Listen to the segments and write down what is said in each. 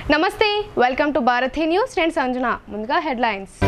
నమస్తే welcome to Bharati news నేను సంజన ముందుగా హెడ్లైన్స్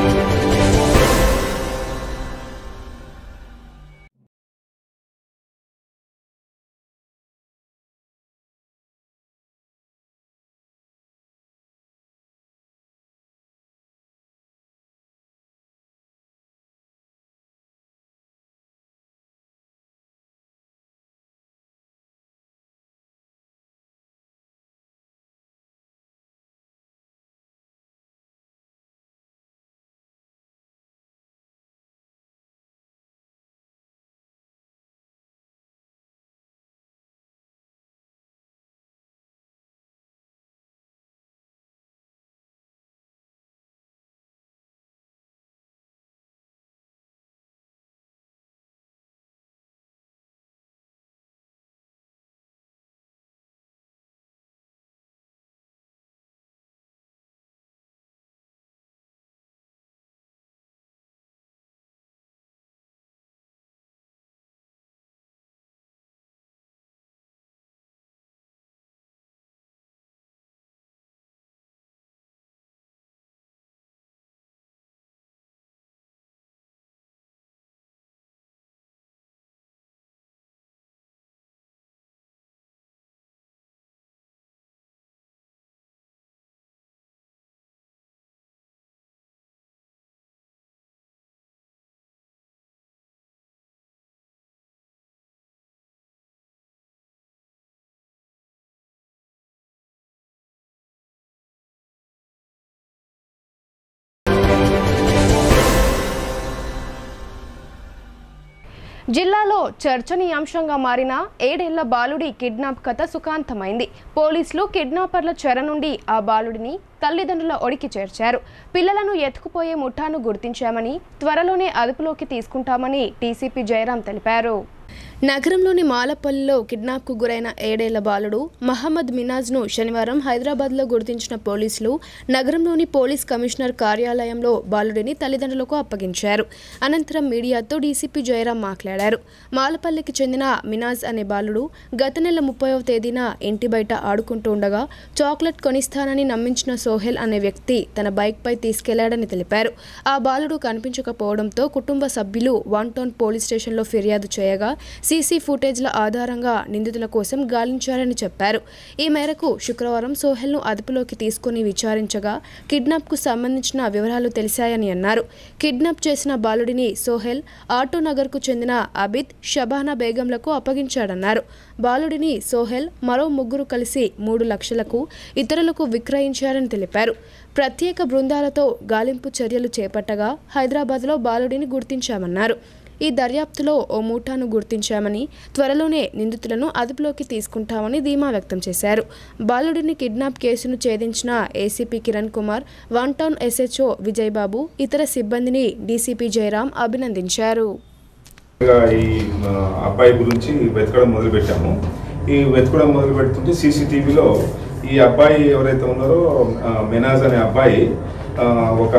జిల్లాలో చర్చనీయాంశంగా మారిన ఏడేళ్ల బాలుడి కిడ్నాప్ కథ సుఖాంతమైంది పోలీసులు కిడ్నాపర్ల చెర నుండి ఆ బాలుడిని తల్లిదండ్రుల ఒడికి చేర్చారు పిల్లలను ఎత్తుకుపోయే ముఠాను గుర్తించామని త్వరలోనే అదుపులోకి తీసుకుంటామని డీసీపీ జయరాం తెలిపారు నగరంలోని మాలపల్లిలో కిడ్నాప్కు గురైన ఏడేళ్ల బాలుడు మహమ్మద్ మినాజ్ను శనివారం హైదరాబాద్లో గుర్తించిన పోలీసులు నగరంలోని పోలీస్ కమిషనర్ కార్యాలయంలో బాలుడిని తల్లిదండ్రులకు అప్పగించారు అనంతరం మీడియాతో డీసీపీ జయరాం మాట్లాడారు మాలపల్లికి చెందిన మినాజ్ అనే బాలుడు గత నెల ముప్పైవ తేదీన ఇంటి బయట ఆడుకుంటూ ఉండగా చాక్లెట్ కొనిస్తానని నమ్మించిన సోహెల్ అనే వ్యక్తి తన బైక్పై తీసుకెళ్లాడని తెలిపారు ఆ బాలుడు కనిపించకపోవడంతో కుటుంబ సభ్యులు వన్ టౌన్ పోలీస్ స్టేషన్లో ఫిర్యాదు చేయగా సీసీ ఫుటేజ్ల ఆధారంగా నిందితుల కోసం గాలించారని చెప్పారు ఈ మేరకు శుక్రవారం సోహెల్ను అదుపులోకి తీసుకుని విచారించగా కిడ్నాప్కు సంబంధించిన వివరాలు తెలిశాయని అన్నారు కిడ్నాప్ చేసిన బాలుడిని సోహెల్ ఆటో నగర్కు చెందిన అబిద్ షబానా బేగంలకు అప్పగించాడన్నారు బాలుడిని సోహెల్ మరో ముగ్గురు కలిసి మూడు లక్షలకు ఇతరులకు విక్రయించారని తెలిపారు ప్రత్యేక బృందాలతో గాలింపు చర్యలు చేపట్టగా హైదరాబాద్లో బాలుడిని గుర్తించామన్నారు ఈ దర్యాప్తులో ఓ మూఠాను గుర్తించామని త్వరలోనే నిందితులను అదుపులోకి తీసుకుంటామని ధీమా వ్యక్తం చేశారు బాలుడిని కిడ్నాప్ కేసును ఛేదించిన ACP Kiran Kumar one town SHO Vijayababu ఇతర సిబ్బందిని డీసీపీ జయరాం అభినందించారు ఇంకా ఈ ఆ, అబ్బాయి గురించి వెతకడం మొదలు పెట్టాము ఈ వెతకడం మొదలు పెడుతుంటే సీసీటీవీలో ఈ అబ్బాయి ఎవరైతే ఉన్నారో ఆ, మెనాజ్ అనే అబ్బాయి ఆ, ఒక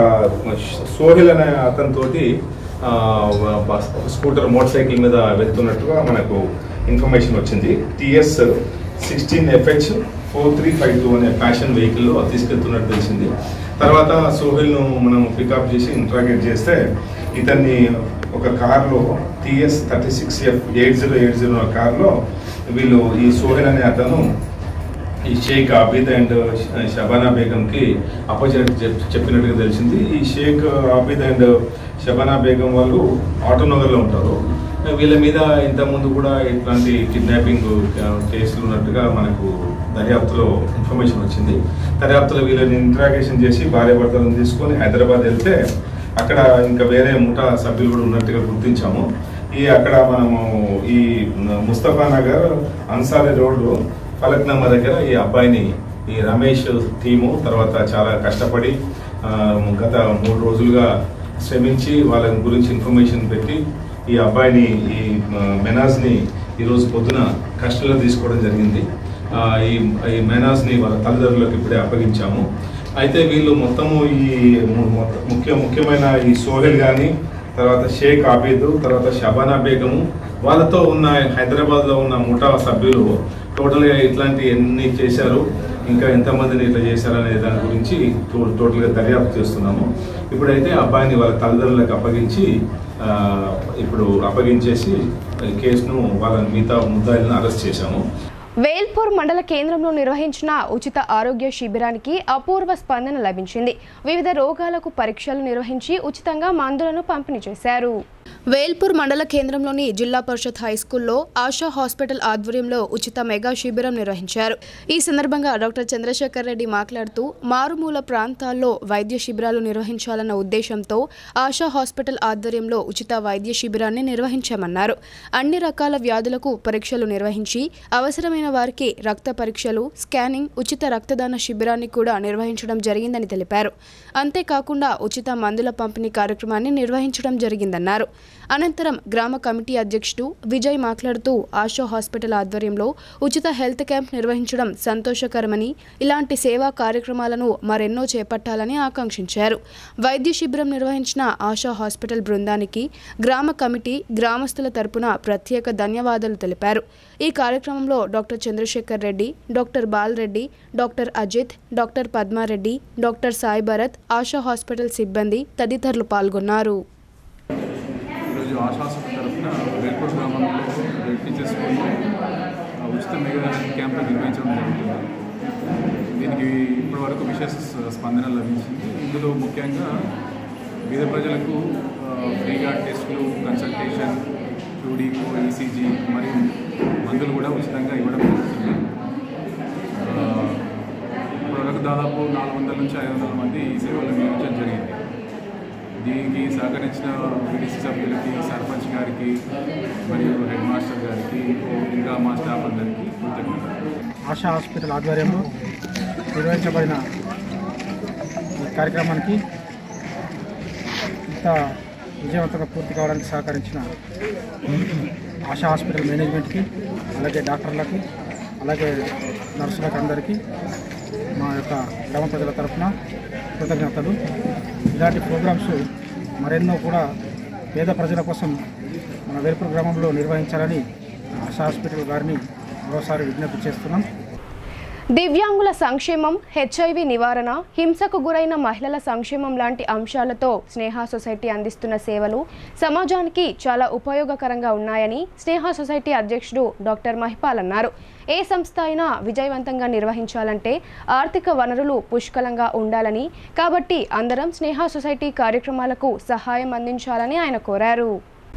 సోహిల్ అనే అతనితోటి ఆ, బస్- స్కూటర్ మోటార్ సైకిల్ మీద వెళ్తున్నట్టుగా మనకు ఇన్ఫర్మేషన్ వచ్చింది TS sixteen FH four three five two అనే ఫ్యాషన్ వెహికల్లో తీసుకెళ్తున్నట్టు తెలిసింది తర్వాత సోహిల్ను మనం పికప్ చేసి ఇంట్రాగేట్ చేస్తే ఇతన్ని ఒక కార్లో TS thirty six F eight zero eight zero కార్లో వీళ్ళు ఈ సోహెల్ అనే అతను ఈ షేక్ ఆబిద్ అండ్ షబానా బేగంకి అపోజిట్ చెప్పినట్టుగా తెలిసింది ఈ షేక్ ఆబిద్ అండ్ షబానా బేగం వాళ్ళు ఆటోనగర్లో ఉంటారు వీళ్ళ మీద ఇంతకుముందు కూడా ఇట్లాంటి కిడ్నాపింగ్ కేసులు ఉన్నట్టుగా మనకు దర్యాప్తులో ఇన్ఫర్మేషన్ వచ్చింది దర్యాప్తులో వీళ్ళని ఇంట్రాగేషన్ చేసి భార్య భర్తలను తీసుకొని హైదరాబాద్ వెళ్తే అక్కడ ఇంకా వేరే ముఠా సభ్యులు కూడా ఉన్నట్టుగా గుర్తించాము ఈ అక్కడ మనము ఈ ముస్తఫా నగర్ అన్సారీ రోడ్డు ఫలక్నామా దగ్గర ఈ అబ్బాయిని ఈ రమేష్ టీము తర్వాత చాలా కష్టపడి ఆ, గత మూడు రోజులుగా శ్రమించి వాళ్ళ గురించి ఇన్ఫర్మేషన్ పెట్టి ఈ అబ్బాయిని ఈ ఆ, మెనాజ్ని ఈరోజు పొద్దున కస్టడీలో తీసుకోవడం జరిగింది ఆ, ఈ ఈ మెనాజ్ని వాళ్ళ తల్లిదండ్రులకు ఇప్పుడే అప్పగించాము అయితే వీళ్ళు మొత్తము ఈ ము- మొత్త- ముఖ్య ముఖ్యమైన ఈ సోహెల్ కానీ తర్వాత షేక్ ఆబీద్ తర్వాత షబానా బేగము వాళ్ళతో ఉన్న హైదరాబాద్లో ఉన్న ముఠా సభ్యులు టోటల్గా ఇట్లాంటి ఎన్ని చేశారు ఇంకా ఎంతమందిని ఇట్లా చేశారనే దాని గురించి టో- టోటల్గా దర్యాప్తు చేస్తున్నాము ఇప్పుడైతే అబ్బాయిని వాళ్ళ తల్లిదండ్రులకు అప్పగించి ఆ, ఇప్పుడు అప్పగించేసి ఈ కేసును వాళ్ళ మిగతా ముద్దాయిలను అరెస్ట్ చేశాము వేల్పూర్ మండల కేంద్రంలో నిర్వహించిన ఉచిత ఆరోగ్య శిబిరానికి అపూర్వ స్పందన లభించింది వివిధ రోగాలకు పరీక్షలు నిర్వహించి ఉచితంగా మందులను పంపిణీ చేశారు వేల్పూర్ మండల కేంద్రంలోని జిల్లా పరిషత్ హై స్కూల్లో ఆశా హాస్పిటల్ ఆధ్వర్యంలో ఉచిత మెగా శిబిరం నిర్వహించారు ఈ సందర్భంగా డాక్టర్ చంద్రశేఖర్ రెడ్డి మాట్లాడుతూ మారుమూల ప్రాంతాల్లో వైద్య శిబిరాలు నిర్వహించాలన్న ఉద్దేశంతో ఆశా హాస్పిటల్ ఆధ్వర్యంలో ఉచిత వైద్య శిబిరాన్ని నిర్వహించామన్నారు అన్ని రకాల వ్యాధులకు పరీక్షలు నిర్వహించి అవసరమైన వారికి రక్త పరీక్షలు స్కానింగ్ ఉచిత రక్తదాన శిబిరాన్ని కూడా నిర్వహించడం జరిగిందని తెలిపారు అంతేకాకుండా ఉచిత మందుల పంపిణీ కార్యక్రమాన్ని నిర్వహించడం జరిగిందన్నారు అనంతరం గ్రామ కమిటీ అధ్యక్షుడు విజయ్ మాట్లాడుతూ ఆశా హాస్పిటల్ ఆధ్వర్యంలో ఉచిత హెల్త్ క్యాంప్ నిర్వహించడం సంతోషకరమని ఇలాంటి సేవా కార్యక్రమాలను మరెన్నో చేపట్టాలని ఆకాంక్షించారు వైద్య శిబిరం నిర్వహించిన ఆశా హాస్పిటల్ బృందానికి గ్రామ కమిటీ గ్రామస్తుల తరపున ప్రత్యేక ధన్యవాదాలు తెలిపారు ఈ కార్యక్రమంలో doctor Chandrashekar Reddy doctor Bala Reddy doctor Ajith doctor Padma Reddy doctor Sai Bharath Asha hospital సిబ్బంది తదితరులు పాల్గొన్నారు ఈరోజు ఆశాసన తరఫున వేల్పూర్ గ్రామంలో రెడ్ టీచర్స్ స్కూల్లో ఆ, ఉచిత మెగా క్యాంప్ నిర్వహించడం జరుగుతుంది దీనికి ఇప్పటి వరకు విశేష స్పందన లభించింది ఇందులో ముఖ్యంగా పేద ప్రజలకు ఆ, ఫ్రీగా టెస్టులు కన్సల్టేషన్ టూడీకో ఈసీజీ మరియు మందులు కూడా ఉచితంగా ఇవ్వడం జరుగుతుంది ఆ, ఇప్పటివరకు దాదాపు నాలుగు వందల నుంచి ఐదు వందల మంది ఈ సేవలు వినియోగించడం జరిగింది దీనికి సహకరించిన విడిసి సభ్యులకి సర్పంచ్ గారికి మరియు హెడ్ మాస్టర్ గారికి ఇంకా మా స్టాఫ్ అందరికీ కృతజ్ఞతలు ఆశా హాస్పిటల్ ఆధ్వర్యంలో నిర్వహించబడిన ఈ కార్యక్రమానికి ఇంత విజయవంతంగా పూర్తి కావడానికి సహకరించిన ఆశా హాస్పిటల్ మేనేజ్మెంట్కి అలాగే డాక్టర్లకి అలాగే నర్సులకు అందరికీ మా యొక్క గ్రామ ప్రజల తరఫున కృతజ్ఞతలు ఇలాంటి ప్రోగ్రామ్స్ మరెన్నో కూడా పేద ప్రజల కోసం మన వేల్పూర్ గ్రామంలో నిర్వహించాలని ఆశా హాస్పిటల్ గారిని మరోసారి విజ్ఞప్తి చేస్తున్నాం దివ్యాంగుల సంక్షేమం హెచ్ఐవి నివారణ హింసకు గురైన మహిళల సంక్షేమం లాంటి అంశాలతో స్నేహ సొసైటీ అందిస్తున్న సేవలు సమాజానికి చాలా ఉపయోగకరంగా ఉన్నాయని స్నేహ సొసైటీ అధ్యక్షుడు డాక్టర్ మహిపాల్ అన్నారు ఏ సంస్థ అయినా విజయవంతంగా నిర్వహించాలంటే ఆర్థిక వనరులు పుష్కలంగా ఉండాలని కాబట్టి అందరం స్నేహ సొసైటీ కార్యక్రమాలకు సహాయం అందించాలని ఆయన కోరారు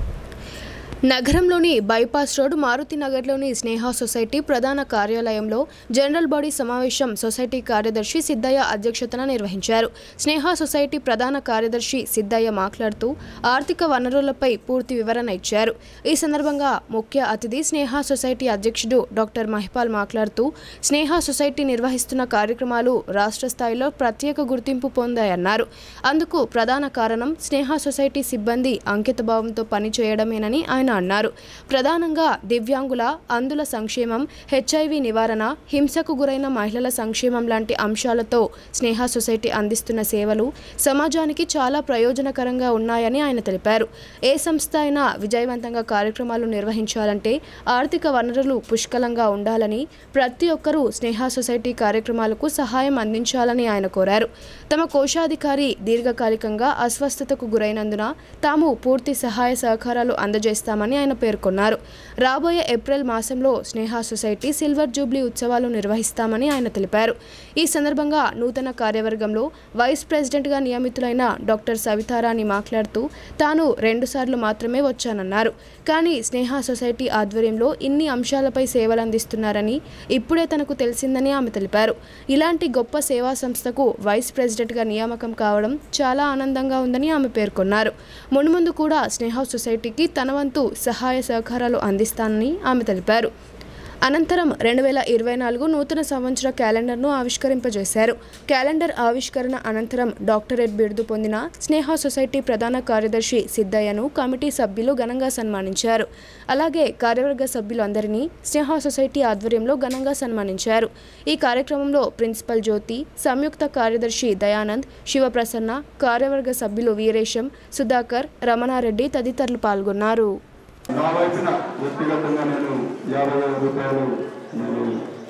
నగరంలోని బైపాస్ రోడ్ మారుతి నగర్లోని స్నేహ సొసైటీ ప్రధాన కార్యాలయంలో జనరల్ బాడీ సమావేశం సొసైటీ కార్యదర్శి సిద్ధయ్య అధ్యక్షతన నిర్వహించారు స్నేహ సొసైటీ ప్రధాన కార్యదర్శి సిద్ధయ్య మాట్లాడుతూ ఆర్థిక వనరులపై పూర్తి వివరణ ఇచ్చారు ఈ సందర్భంగా ముఖ్య అతిథి స్నేహ సొసైటీ అధ్యక్షుడు డాక్టర్ మహిపాల్ మాట్లాడుతూ స్నేహ సొసైటీ నిర్వహిస్తున్న కార్యక్రమాలు రాష్ట్ర స్థాయిలో ప్రత్యేక గుర్తింపు పొందాయన్నారు అందుకు ప్రధాన కారణం స్నేహ సొసైటీ సిబ్బంది అంకితభావంతో పనిచేయడమేనని ఆయన అన్నారు ప్రధానంగా దివ్యాంగుల అందుల సంక్షేమం హెచ్ఐవి నివారణ హింసకు గురైన మహిళల సంక్షేమం లాంటి అంశాలతో స్నేహ సొసైటీ అందిస్తున్న సేవలు సమాజానికి చాలా ప్రయోజనకరంగా ఉన్నాయని ఆయన తెలిపారు ఏ సంస్థ అయినా విజయవంతంగా కార్యక్రమాలు నిర్వహించాలంటే ఆర్థిక వనరులు పుష్కలంగా ఉండాలని ప్రతి ఒక్కరూ స్నేహ సొసైటీ కార్యక్రమాలకు సహాయం అందించాలని ఆయన కోరారు తమ కోశాధికారి దీర్ఘకాలికంగా అస్వస్థతకు గురైనందున తాము పూర్తి సహాయ సహకారాలు అందజేస్తామని ఆయన పేర్కొన్నారు రాబోయే ఏప్రిల్ మాసంలో స్నేహ సొసైటీ సిల్వర్ జూబ్లీ ఉత్సవాలు నిర్వహిస్తామని ఆయన తెలిపారు ఈ సందర్భంగా నూతన కార్యవర్గంలో వైస్ ప్రెసిడెంట్గా నియమితులైన డాక్టర్ సవితారాణి మాట్లాడుతూ తాను రెండుసార్లు మాత్రమే వచ్చానన్నారు కానీ స్నేహ సొసైటీ ఆధ్వర్యంలో ఇన్ని అంశాలపై సేవలు అందిస్తున్నారని ఇప్పుడే తనకు తెలిసిందని ఆమె తెలిపారు ఇలాంటి గొప్ప సేవా సంస్థకు వైస్ ప్రెసిడెంట్గా నియామకం కావడం చాలా ఆనందంగా ఉందని ఆమె పేర్కొన్నారు మున్ముందు కూడా స్నేహ సొసైటీకి తన వంతు సహాయ సహకారాలు అందిస్తానని ఆమె తెలిపారు అనంతరం రెండు వేల ఇరవై నాలుగు నూతన సంవత్సర క్యాలెండర్ను ఆవిష్కరింపజేశారు క్యాలెండర్ ఆవిష్కరణ అనంతరం డాక్టరేట్ బిరుదు పొందిన స్నేహ సొసైటీ ప్రధాన కార్యదర్శి సిద్ధయ్యను కమిటీ సభ్యులు ఘనంగా సన్మానించారు అలాగే కార్యవర్గ సభ్యులందరినీ స్నేహ సొసైటీ ఆధ్వర్యంలో ఘనంగా సన్మానించారు ఈ కార్యక్రమంలో ప్రిన్సిపల్ జ్యోతి సంయుక్త కార్యదర్శి దయానంద్ శివప్రసన్న కార్యవర్గ సభ్యులు వీరేశం సుధాకర్ రమణారెడ్డి తదితరులు పాల్గొన్నారు నా వైపున వ్యక్తిగతంగా నేను యాభై వేల రూపాయలు నేను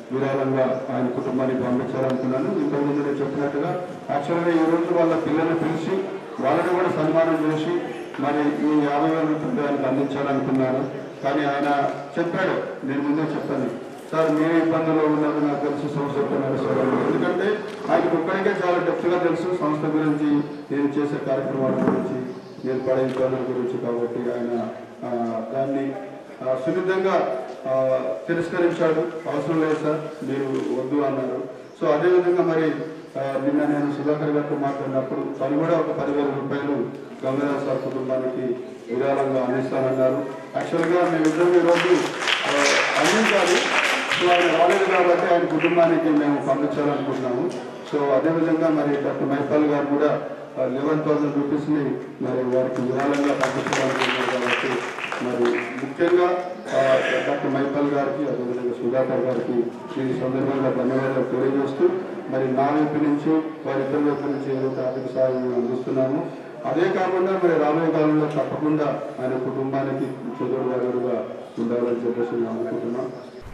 విరాళంగా ఆయన కుటుంబానికి పంపించాలనుకున్నాను ఇంతకుముందు నేను చెప్పినట్టుగా యాక్చువల్గా ఈ రోజు వాళ్ళ పిల్లల్ని పిలిచి వాళ్ళని కూడా సన్మానం చేసి మరి ఈ యాభై వేల రూపాయలు ఆయనకు అందించాలనుకున్నాను కానీ ఆయన చెప్పాడు నేను ముందే చెప్పాను సార్ మీరు ఇబ్బందుల్లో ఉన్నారు నాకు తెలుసు సంస్థ నడుస్తారు ఎందుకంటే ఆయనకు ఒక్కడికే చాలా డెప్త్గా తెలుసు సంస్థ గురించి నేను చేసే కార్యక్రమాల గురించి నేను పడే ఇబ్బందుల గురించి కాబట్టి ఆయన ఆ, దాన్ని ఆ, సున్నితంగా ఆ, తిరస్కరించాడు అవసరం లేదు సార్ మీరు వద్దు అన్నారు సో అదేవిధంగా మరి ఆ, నిన్న నేను సుధాకర్ గారితో మాట్లాడినప్పుడు తను కూడా ఒక పదివేల రూపాయలు గంగారావు సార్ కుటుంబానికి విరాళంగా అందిస్తానన్నారు యాక్చువల్గా మేమిద్దరం ఈరోజు ఆ, అందించాలి సో ఆయన రాలేదు కాబట్టి ఆయన కుటుంబానికి మేము పంపించాలనుకుంటున్నాము సో అదేవిధంగా మరి డాక్టర్ మైపాల్ గారు కూడా లెవెన్ థౌసండ్ రూపీస్ని మరి వారికి విరాళంగా పంపించాలనుకుంటున్నారు కాబట్టి మరి ముఖ్యంగా ఆ, డాక్టర్ మైపాల్ గారికి అదేవిధంగా సుధాకర్ గారికి ఈ సందర్భంగా ధన్యవాదాలు తెలియజేస్తూ మరి నా వైపు నుంచి వారిద్దరి వైపు నుంచి ఏదైతే ఆర్థిక సహాయం మేము అందిస్తున్నామో అదే కాకుండా మరి రాబోయే కాలంలో తప్పకుండా ఆయన కుటుంబానికి చెదురు వారుగా ఉండాలని చెప్పేసి నేను అనుకుంటున్నాను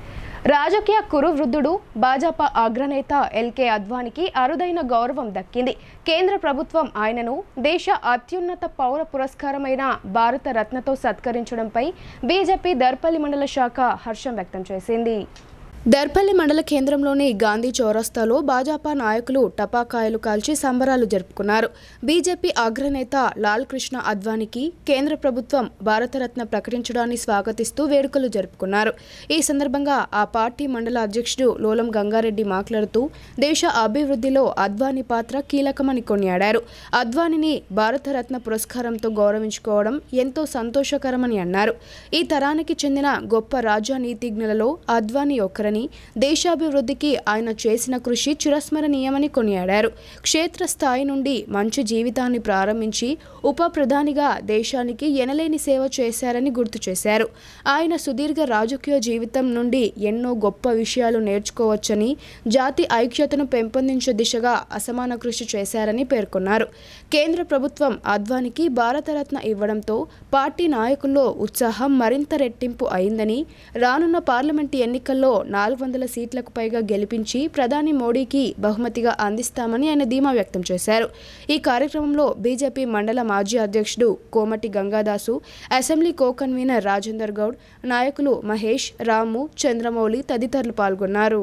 రాజకీయ కురు వృద్ధుడు భాజపా అగ్రనేత ఎల్కే అద్వానికి అరుదైన గౌరవం దక్కింది కేంద్ర ప్రభుత్వం ఆయనను దేశ అత్యున్నత పౌర పురస్కారమైన భారత రత్నతో సత్కరించడంపై బీజేపీ దర్పల్లి మండల శాఖ హర్షం వ్యక్తం చేసింది దర్పల్లి మండల కేంద్రంలోని గాంధీ చౌరస్తాలో భాజపా నాయకులు టపాకాయలు కాల్చి సంబరాలు జరుపుకున్నారు బీజేపీ అగ్రనేత లాల్ కృష్ణ అద్వానికి కేంద్ర ప్రభుత్వం భారతరత్న ప్రకటించడాన్ని స్వాగతిస్తూ వేడుకలు జరుపుకున్నారు ఈ సందర్భంగా ఆ పార్టీ మండల అధ్యక్షుడు లోలం గంగారెడ్డి మాట్లాడుతూ దేశ అభివృద్ధిలో అద్వానీ పాత్ర కీలకమని కొనియాడారు అద్వానిని భారతరత్న పురస్కారంతో గౌరవించుకోవడం ఎంతో సంతోషకరమని అన్నారు ఈ తరానికి చెందిన గొప్ప రాజనీతిజ్ఞులలో అద్వానీ ఒక్కరని దేశాభివృద్ధికి ఆయన చేసిన కృషి చిరస్మరణీయమని కొనియాడారు క్షేత్రస్థాయి నుండి మంచి జీవితాన్ని ప్రారంభించి ఉప ప్రధానిగా దేశానికి ఎనలేని సేవ చేశారని గుర్తు చేశారు ఆయన సుదీర్ఘ రాజకీయ జీవితం నుండి ఎన్నో గొప్ప విషయాలు నేర్చుకోవచ్చని జాతి ఐక్యతను పెంపొందించే దిశగా అసమాన కృషి చేశారని పేర్కొన్నారు కేంద్ర ప్రభుత్వం అద్వానికి భారతరత్న ఇవ్వడంతో పార్టీ నాయకుల్లో ఉత్సాహం మరింత రెట్టింపు అయిందని రానున్న పార్లమెంటు ఎన్నికల్లో నాలుగు వందల సీట్లకు పైగా గెలిపించి ప్రధాని మోడీకి బహుమతిగా అందిస్తామని ఆయన ధీమా వ్యక్తం చేశారు ఈ కార్యక్రమంలో బీజేపీ మండల మాజీ అధ్యక్షుడు Komati Gangadasu assembly co convener Rajender Goud నాయకులు మహేష్ రాము చంద్రమౌళి తదితరులు పాల్గొన్నారు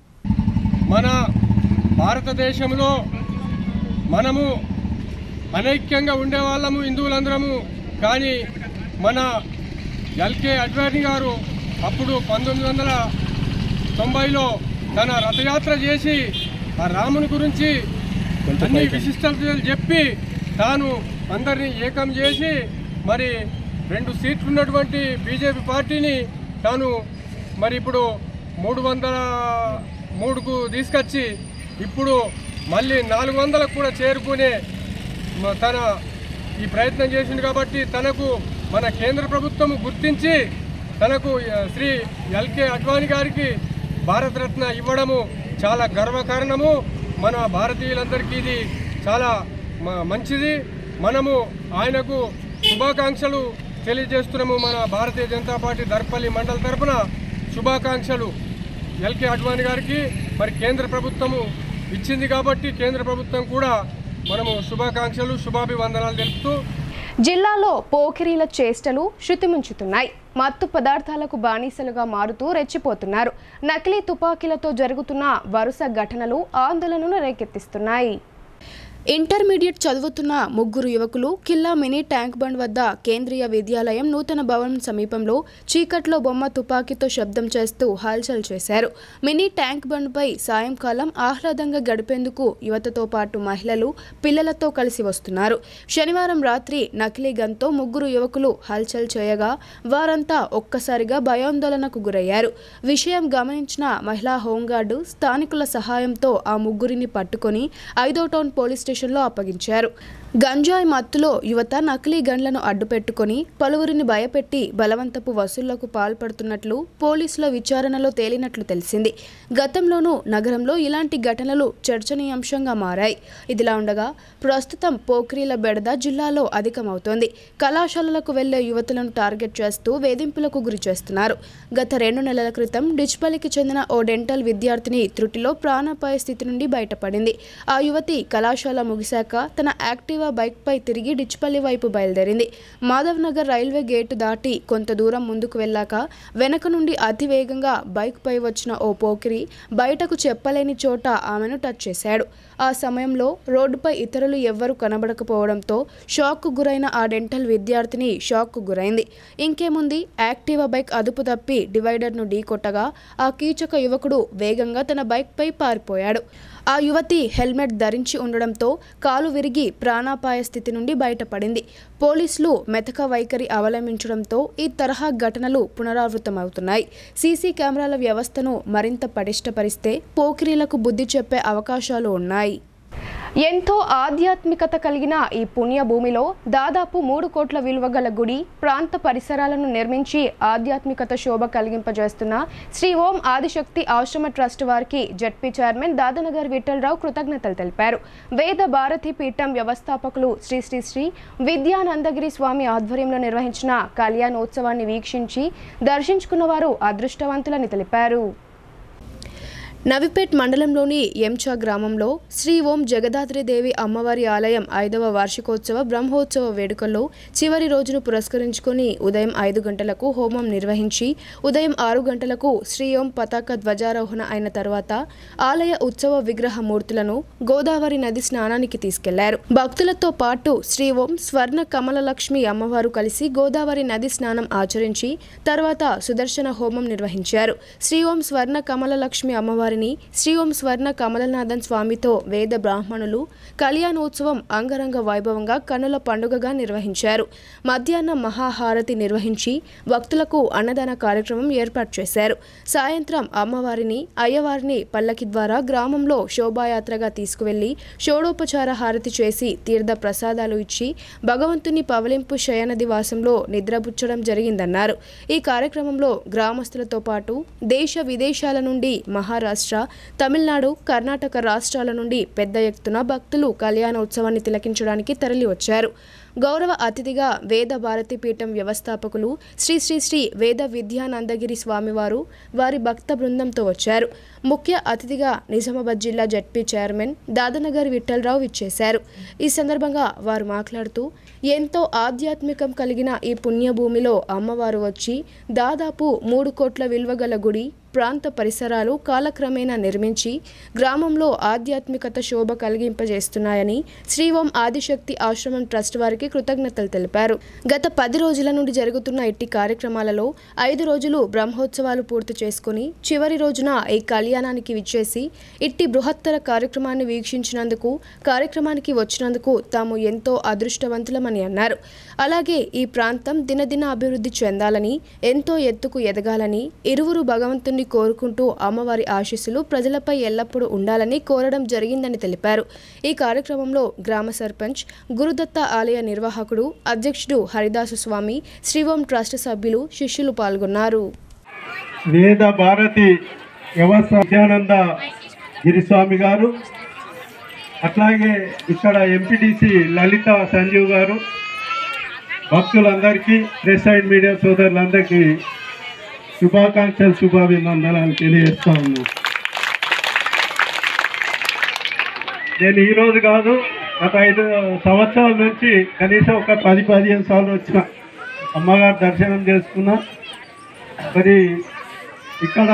మన భారతదేశంలో మనము అనైక్యంగా ఉండేవాళ్ళము హిందువులందరము కానీ మన ఎల్కే అడ్వాణి గారు అప్పుడు పంతొమ్మిది వందల తొంభైలో తన రథయాత్ర చేసి ఆ రాముని గురించి అన్ని విశిష్టతలు చెప్పి తాను అందరినీ ఏకం చేసి మరి రెండు సీట్లు ఉన్నటువంటి బీజేపీ పార్టీని తాను మరి ఇప్పుడు మూడు వందల మూడుకు తీసుకొచ్చి ఇప్పుడు మళ్ళీ నాలుగు వందలకు కూడా చేరుకునే మ- తన ఈ ప్రయత్నం చేసింది కాబట్టి తనకు మన కేంద్ర ప్రభుత్వం గుర్తించి తనకు ఆ, శ్రీ ఎల్కే అడ్వాణి గారికి భారతరత్న ఇవ్వడము చాలా గర్వకారణము మన భారతీయులందరికీ ఇది చాలా మ- మంచిది మనము ఆయనకు శుభాకాంక్షలు తెలియజేస్తున్నాము మన భారతీయ జనతా పార్టీ దర్పల్లి మండల తరపున శుభాకాంక్షలు ఎల్కే అడ్వాణి గారికి మరి కేంద్ర ప్రభుత్వము ఇచ్చింది కాబట్టి కేంద్ర ప్రభుత్వం కూడా మనము శుభాకాంక్షలు శుభాభివందనాలు తెలుపుతూ జిల్లాలో పోకిరీల చేష్టలు శృతిమించుతున్నాయి మత్తు పదార్థాలకు బానిసలుగా మారుతూ రెచ్చిపోతున్నారు నకిలీ తుపాకీలతో జరుగుతున్న వరుస ఘటనలు ఆందోళనను రేకెత్తిస్తున్నాయి ఇంటర్మీడియట్ చదువుతున్న ముగ్గురు యువకులు కిల్లా మినీ ట్యాంక్ బండ్ వద్ద కేంద్రీయ విద్యాలయం నూతన భవనం సమీపంలో చీకట్లో బొమ్మ తుపాకీతో శబ్దం చేస్తూ హల్చల్ చేశారు మినీ ట్యాంక్ బండ్పై సాయంకాలం ఆహ్లాదంగా గడిపేందుకు యువతతో పాటు మహిళలు పిల్లలతో కలిసి వస్తున్నారు శనివారం రాత్రి నకిలీ గన్తో ముగ్గురు యువకులు హల్చల్ చేయగా వారంతా ఒక్కసారిగా భయాందోళనకు గురయ్యారు విషయం గమనించిన మహిళా హోంగార్డు స్థానికుల సహాయంతో ఆ ముగ్గురిని పట్టుకొని ఐదో టౌన్ పోలీస్ స్టేషన్లో అప్పగించారు గంజాయి మత్తులో యువత నకిలీ గండ్లను అడ్డుపెట్టుకొని పలువురిని భయపెట్టి బలవంతపు వసూళ్లకు పాల్పడుతున్నట్లు పోలీసుల విచారణలో తేలినట్లు తెలిసింది గతంలోనూ నగరంలో ఇలాంటి ఘటనలు చర్చనీయాంశంగా మారాయి ఇదిలా ఉండగా ప్రస్తుతం పోఖ్రీల బెడద జిల్లాలో అధికమవుతోంది కళాశాలలకు వెళ్లే యువతులను టార్గెట్ చేస్తూ వేధింపులకు గురి చేస్తున్నారు గత రెండు నెలల క్రితం డిచ్పల్లికి చెందిన ఓ డెంటల్ విద్యార్థిని త్రుటిలో ప్రాణాపాయ స్థితి నుండి బయటపడింది ఆ యువతి కళాశాల ముగిశాక తన యాక్టివా బైక్పై తిరిగి డిచ్పల్లి వైపు బయలుదేరింది మాధవ్ నగర్ రైల్వే గేటు దాటి కొంత దూరం ముందుకు వెళ్ళాక వెనక నుండి అతి వేగంగా బైక్పై వచ్చిన ఓ పోకిరి బయటకు చెప్పలేని చోట ఆమెను టచ్ చేశాడు ఆ సమయంలో రోడ్డుపై ఇతరులు ఎవ్వరూ కనబడకపోవడంతో షాక్కు గురైన ఆ డెంటల్ విద్యార్థిని షాక్కు గురైంది ఇంకేముంది యాక్టివా బైక్ అదుపు తప్పి డివైడర్ను ఢీకొట్టగా ఆ కీచక యువకుడు వేగంగా తన బైక్పై పారిపోయాడు ఆ యువతి హెల్మెట్ ధరించి ఉండడంతో కాలు విరిగి ప్రాణాపాయ స్థితి నుండి బయటపడింది పోలీసులు మెతక వైఖరి అవలంబించడంతో ఈ తరహా ఘటనలు పునరావృతమవుతున్నాయి సీసీ కెమెరాల వ్యవస్థను మరింత పటిష్టపరిస్తే పోకిరీలకు బుద్ధి చెప్పే అవకాశాలు ఉన్నాయి ఎంతో ఆధ్యాత్మికత కలిగిన ఈ పుణ్య భూమిలో దాదాపు మూడు కోట్ల విలువ గల గుడి ప్రాంత పరిసరాలను నిర్మించి ఆధ్యాత్మికత శోభ కలిగింపజేస్తున్న శ్రీ ఓం ఆదిశక్తి ఆశ్రమ ట్రస్ట్ వారికి జడ్పీ చైర్మన్ దాదనగర్ విఠలరావు కృతజ్ఞతలు తెలిపారు వేద భారతి పీఠం వ్యవస్థాపకులు శ్రీ శ్రీ శ్రీ విద్యానందగిరి స్వామి ఆధ్వర్యంలో నిర్వహించిన కళ్యాణోత్సవాన్ని వీక్షించి దర్శించుకున్న వారు అదృష్టవంతులని తెలిపారు నవిపేట్ మండలంలోని ఎంచా గ్రామంలో శ్రీ ఓం జగదాద్రిదేవి అమ్మవారి ఆలయం ఐదవ వార్షికోత్సవ బ్రహ్మోత్సవ వేడుకల్లో చివరి రోజును పురస్కరించుకొని ఉదయం ఐదు గంటలకు హోమం నిర్వహించి ఉదయం ఆరు గంటలకు శ్రీ ఓం పతాక ధ్వజారోహణ అయిన తర్వాత ఆలయ ఉత్సవ విగ్రహ మూర్తులను గోదావరి నది స్నానానికి తీసుకెళ్లారు భక్తులతో పాటు శ్రీ ఓం స్వర్ణ కమలలక్ష్మి అమ్మవారు కలిసి గోదావరి నది స్నానం ఆచరించి తర్వాత సుదర్శన హోమం నిర్వహించారు శ్రీ ఓం స్వర్ణ కమలలక్ష్మి అమ్మవారిని శ్రీ ఓం స్వర్ణ కమలనాథన్ స్వామితో వేద బ్రాహ్మణులు కళ్యాణోత్సవం అంగరంగ వైభవంగా కన్నుల పండుగగా నిర్వహించారు మధ్యాహ్నం మహాహారతి నిర్వహించి భక్తులకు అన్నదాన కార్యక్రమం ఏర్పాటు చేశారు సాయంత్రం అమ్మవారిని అయ్యవారిని పల్లకి ద్వారా గ్రామంలో శోభాయాత్రగా తీసుకువెళ్లి షోడోపచార హారతి చేసి తీర్థ ప్రసాదాలు ఇచ్చి భగవంతుని పవలింపు శయన దివాసంలో నిద్రపుచ్చడం జరిగిందన్నారు ఈ కార్యక్రమంలో గ్రామస్తులతో పాటు దేశ విదేశాల నుండి మహారాష్ట్ర తమిళనాడు కర్ణాటక రాష్ట్రాల నుండి పెద్ద ఎత్తున భక్తులు కళ్యాణోత్సవాన్ని తిలకించడానికి తరలి వచ్చారు గౌరవ అతిథిగా వేద భారతి పీఠం వ్యవస్థాపకులు శ్రీ శ్రీ శ్రీ వేద విద్యానందగిరి స్వామివారు వారి భక్త బృందంతో వచ్చారు ముఖ్య అతిథిగా నిజామాబాద్ జిల్లా జడ్పీ చైర్మన్ దాదనగర్ విఠలరావు ఇచ్చేశారు ఈ సందర్భంగా వారు మాట్లాడుతూ ఎంతో ఆధ్యాత్మికం కలిగిన ఈ పుణ్యభూమిలో అమ్మవారు వచ్చి దాదాపు మూడు కోట్ల విలువ గల గుడి ప్రాంత పరిసరాలు కాలక్రమేణా నిర్మించి గ్రామంలో ఆధ్యాత్మికత శోభ కలిగింపజేస్తున్నాయని శ్రీ ఓం ఆదిశక్తి ఆశ్రమం ట్రస్ట్ వారికి కృతజ్ఞతలు తెలిపారు గత పది రోజుల నుండి జరుగుతున్న ఇట్టి కార్యక్రమాలలో ఐదు రోజులు బ్రహ్మోత్సవాలు పూర్తి చేసుకుని చివరి రోజున ఈ కళ్యాణానికి విచ్చేసి ఇట్టి బృహత్తర కార్యక్రమాన్ని వీక్షించినందుకు కార్యక్రమానికి వచ్చినందుకు తాము ఎంతో అదృష్టవంతులమని అన్నారు అలాగే ఈ ప్రాంతం దినదిన అభివృద్ధి చెందాలని ఎంతో ఎత్తుకు ఎదగాలని ఇరువురు భగవంతుణ్ణి కోరుకుంటూ అమ్మవారి ఆశీస్సులు ప్రజలపై ఎల్లప్పుడూ ఉండాలని కోరడం జరిగిందని తెలిపారు ఈ కార్యక్రమంలో గ్రామ సర్పంచ్ గురుదత్త ఆలయ నిర్వాహకుడు అధ్యక్షుడు హరిదాసు స్వామి శ్రీవం ట్రస్ట్ సభ్యులు శిష్యులు పాల్గొన్నారు వేద భారతి వ్యవస్థ విద్యానంద గిరిస్వామి గారు అట్లాగే ఇక్కడ ఎంపీటీసీ లలిత సంజీవ్ గారు భక్తులందరికీ ప్రెస్ అండ్ మీడియా సోదరులందరికీ శుభాకాంక్షలు శుభాభినందనాలు తెలియజేస్తా ఉన్నాను నేను ఈ రోజు కాదు గత ఐదు సంవత్సరాల నుంచి కనీసం ఒక పది పదిహేను సార్లు వచ్చిన అమ్మగారు దర్శనం చేసుకున్నా మరి ఇక్కడ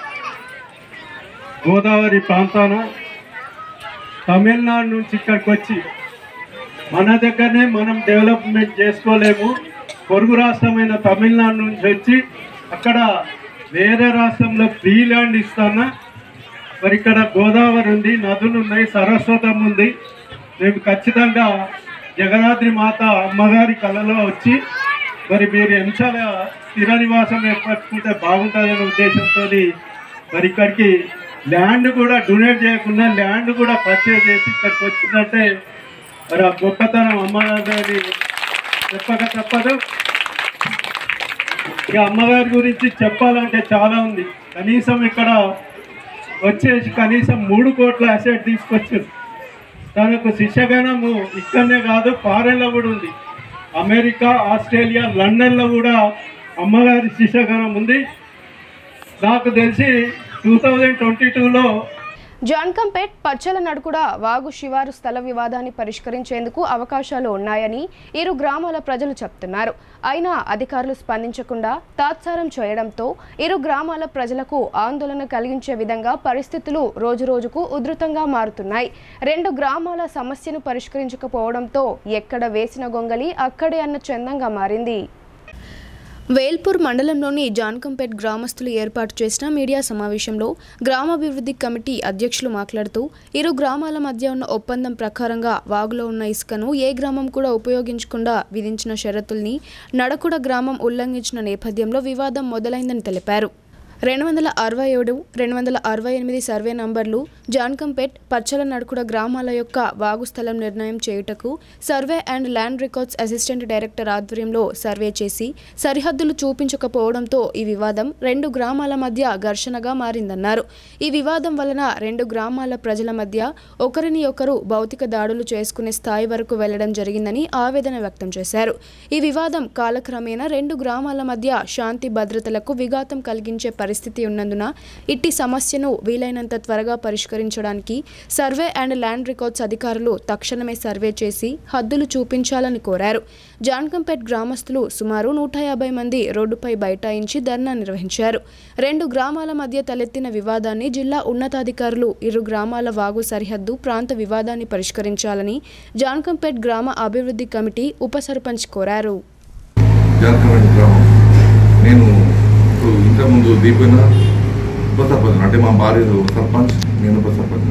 గోదావరి ప్రాంతాన తమిళనాడు నుంచి ఇక్కడికి వచ్చి మన దగ్గరనే మనం డెవలప్మెంట్ చేసుకోలేము పొరుగు రాష్ట్రమైన తమిళనాడు నుంచి వచ్చి అక్కడ వేరే రాష్ట్రంలో ఫ్రీ ల్యాండ్ ఇస్తానా మరి ఇక్కడ గోదావరి ఉంది నదులు ఉన్నాయి సరస్వతం ఉంది మేము ఖచ్చితంగా జగదాద్రి మాత అమ్మగారి కళలో వచ్చి మరి మీరు ఎంచాల స్థిర నివాసం ఏర్పరచుకుంటే బాగుంటుందనే ఉద్దేశంతో మరి ఇక్కడికి ల్యాండ్ కూడా డొనేట్ చేయకుండా ల్యాండ్ కూడా పర్చేజ్ చేసి ఇక్కడికి వచ్చిందంటే మరి ఆ గొప్పతనం అమ్మగారిని చెప్పక తప్పదు ఇక అమ్మగారి గురించి చెప్పాలంటే చాలా ఉంది కనీసం ఇక్కడ వచ్చేసి కనీసం మూడు కోట్ల అసెట్ తీసుకొచ్చారు తనకు శిష్యగణము ఇక్కడనే కాదు ఫారెన్లో కూడా ఉంది అమెరికా ఆస్ట్రేలియా లండన్లో కూడా అమ్మగారి శిష్యగణం ఉంది నాకు తెలిసి టూ థౌజండ్ ట్వంటీ టూలో జాన్కంపేట్ పచ్చల నడుకుడ వాగు శివారు స్థల వివాదాన్ని పరిష్కరించేందుకు అవకాశాలు ఉన్నాయని ఇరు గ్రామాల ప్రజలు చెప్తున్నారు అయినా అధికారులు స్పందించకుండా తాత్సారం చేయడంతో ఇరు గ్రామాల ప్రజలకు ఆందోళన కలిగించే విధంగా పరిస్థితులు రోజురోజుకు ఉధృతంగా మారుతున్నాయి రెండు గ్రామాల సమస్యను పరిష్కరించకపోవడంతో ఎక్కడ వేసిన గొంగలి అక్కడే అన్న చందంగా మారింది వేల్పూర్ మండలంలోని జాన్కంపేట్ గ్రామస్తులు ఏర్పాటు చేసిన మీడియా సమావేశంలో గ్రామాభివృద్ధి కమిటీ అధ్యక్షులు మాట్లాడుతూ ఇరు గ్రామాల మధ్య ఉన్న ఒప్పందం ప్రకారంగా వాగులో ఉన్న ఇసుకను ఏ గ్రామం కూడా ఉపయోగించకుండా విధించిన షరతుల్ని నడకుడ గ్రామం ఉల్లంఘించిన నేపథ్యంలో వివాదం మొదలైందని తెలిపారు రెండు వందల అరవై ఏడు రెండు వందల అరవై ఎనిమిది సర్వే నంబర్లు జాన్కంపేట్ పచ్చల నడుకుడ గ్రామాల యొక్క వాగు స్థలం నిర్ణయం చేయుటకు survey and land records assistant director ఆధ్వర్యంలో సర్వే చేసి సరిహద్దులు చూపించకపోవడంతో ఈ వివాదం రెండు గ్రామాల మధ్య ఘర్షణగా మారిందన్నారు ఈ వివాదం వలన రెండు గ్రామాల ప్రజల మధ్య ఒకరిని ఒకరు భౌతిక దాడులు చేసుకునే స్థాయి వరకు వెళ్లడం జరిగిందని ఆవేదన వ్యక్తం చేశారు ఈ వివాదం కాలక్రమేణా రెండు గ్రామాల మధ్య శాంతి భద్రతలకు విఘాతం కలిగించే పరిస్థితి ఉన్నందున ఇట్టి సమస్యను వీలైనంత త్వరగా పరిష్కరించడానికి సర్వే అండ్ ల్యాండ్ రికార్డ్స్ అధికారులు తక్షణమే సర్వే చేసి హద్దులు చూపించాలని కోరారు జాన్కంపేట్ గ్రామస్తులు సుమారు నూట యాభై మంది రోడ్డుపై బైఠాయించి ధర్నా నిర్వహించారు రెండు గ్రామాల మధ్య తలెత్తిన వివాదాన్ని జిల్లా ఉన్నతాధికారులు ఇరు గ్రామాల వాగు సరిహద్దు ప్రాంత వివాదాన్ని పరిష్కరించాలని జాన్కంపేట్ గ్రామ అభివృద్ధి కమిటీ ఉప సర్పంచ్ కోరారు జానకమైన గ్రామం నేను ఇప్పుడు ఇంతకుముందు దీపిన ఉప సర్పంచ్ అంటే మా భార్య సర్పంచ్ నేను ఉప సర్పంచ్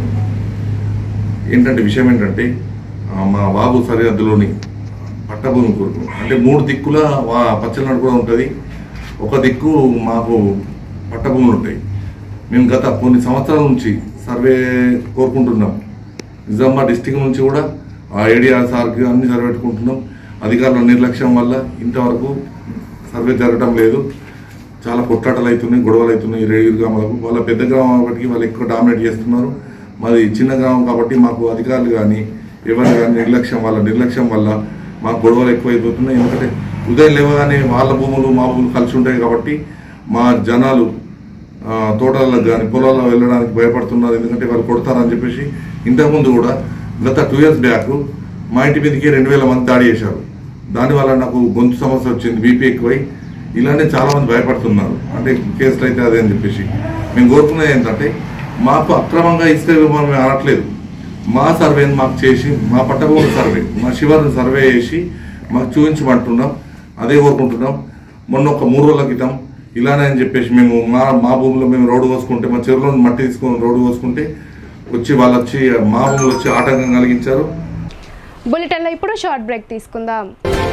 ఏంటంటే విషయం ఏంటంటే ఆ, మా బాబు సరిహద్దులోని పట్టభూమి కొరకు అంటే మూడు దిక్కుల వా పచ్చలనాడు కూడా ఉంటుంది ఒక దిక్కు మాకు పట్టభూములు ఉంటాయి మేము గత కొన్ని సంవత్సరాల నుంచి సర్వే కోరుకుంటున్నాం నిజామాబాద్ డిస్టిక్ నుంచి కూడా ఆ ఏడిఆర్ సార్కి అన్ని సర్వే పెట్టుకుంటున్నాం అధికారుల నిర్లక్ష్యం వల్ల ఇంతవరకు సర్వే జరగడం లేదు చాలా కొట్లాటలు అవుతున్నాయి గొడవలు అవుతున్నాయి ఈ రేడు గ్రామాలకు వాళ్ళ పెద్ద గ్రామం కాబట్టి వాళ్ళు ఎక్కువ డామినేట్ చేస్తున్నారు మాది చిన్న గ్రామం కాబట్టి మాకు అధికారులు కానీ ఎవరు కానీ నిర్లక్ష్యం వల్ల నిర్లక్ష్యం వల్ల మాకు గొడవలు ఎక్కువైపోతున్నాయి ఎందుకంటే ఉదయం లేవగానే వాళ్ళ భూములు మా భూములు కలిసి ఉంటాయి కాబట్టి మా జనాలు ఆ, తోటలకు కానీ పొలాల్లో వెళ్ళడానికి భయపడుతున్నారు ఎందుకంటే వాళ్ళు కొడతారని చెప్పేసి ఇంతకుముందు కూడా గత టూ ఇయర్స్ బ్యాక్ మా ఇంటి మీదకి రెండు వేల మంది దాడి చేశారు దానివల్ల నాకు గొంతు సమస్య వచ్చింది బీపీ ఎక్కువై ఇలానే చాలా మంది భయపడుతున్నారు అంటే కేసులు అయితే అదే అని చెప్పేసి మేము కోరుకునేది ఏంటంటే మాకు అక్రమంగా ఇస్తే మేము అనట్లేదు మా సర్వేని మాకు చేసి మా పట్టభూమి సర్వే మా శివారిని సర్వే చేసి మాకు చూపించమంటున్నాం అదే కోరుకుంటున్నాం మొన్న ఒక మూడు రోజుల క్రితం ఇలానే అని చెప్పేసి మేము మా మా భూమిలో మేము రోడ్డు కోసుకుంటే మా చెరువులో మట్టి తీసుకొని రోడ్డు కోసుకుంటే వచ్చి వాళ్ళు వచ్చి మా భూములు వచ్చి ఆటంకం కలిగించారు బులెటిన్లో ఇప్పుడు షార్ట్ బ్రేక్ తీసుకుందాం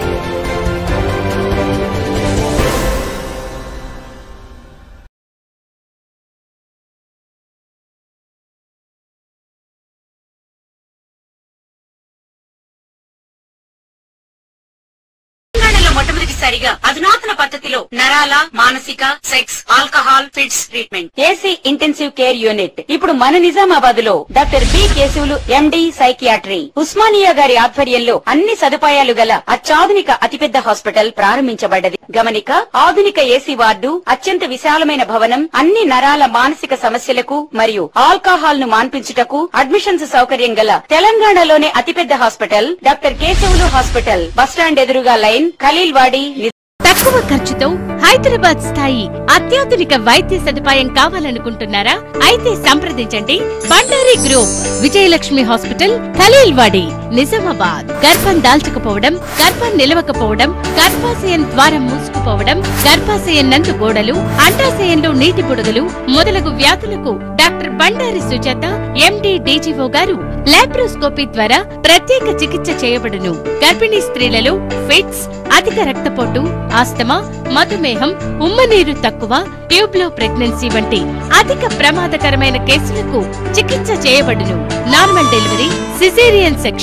తెలంగాణలో మొట్టమొదటిసారిగా అధునాతన పద్ధతిలో నరాల మానసిక sex alcohol fits treatment AC intensive care unit ఇప్పుడు మన నిజామాబాద్ లో doctor B Keshavulu MD psychiatry Osmania గారి ఆధ్వర్యంలో అన్ని సదుపాయాలు గల అత్యాధునిక అతిపెద్ద హాస్పిటల్ ప్రారంభించబడ్డది గమనిక ఆధునిక ఏసీ వార్డు అత్యంత విశాలమైన భవనం అన్ని నరాల మానసిక సమస్యలకు మరియు ఆల్కహాల్ ను మాన్పించుటకు అడ్మిషన్స్ సౌకర్యం గల తెలంగాణలోనే అతిపెద్ద hospital doctor Keshavulu hospital bus stand ఎదురుగా లైన్ ఖలీల్వాడి తక్కువ ఖర్చుతో హైదరాబాద్ స్థాయి అత్యాధునిక వైద్య సదుపాయం కావాలనుకుంటున్నారా అయితే సంప్రదించండి బండారి గ్రూప్ విజయలక్ష్మి హాస్పిటల్ ఖలీల్వాడి నిజామాబాద్ గర్భం దాల్చకపోవడం గర్భం నిలవకపోవడం గర్భాశయం ద్వారం మూసుకుపోవడం గర్భాశయం నందు గోడలు అండాశయంలో నీటి బుడగలు మొదలగు వ్యాధులకు doctor Bandari Sujatha MD DGO గారు లాప్రోస్కోపీ ద్వారా ప్రత్యేక చికిత్స చేయబడును గర్భిణీ స్త్రీలలో ఫిట్స్ అధిక రక్తపోటు ఆస్తమా మధుమేహం ఉమ్మనీరు తక్కువ ట్యూబ్లో ప్రెగ్నెన్సీ వంటి అధిక ప్రమాదకరమైన కేసులకు చికిత్స చేయబడును normal delivery caesarean section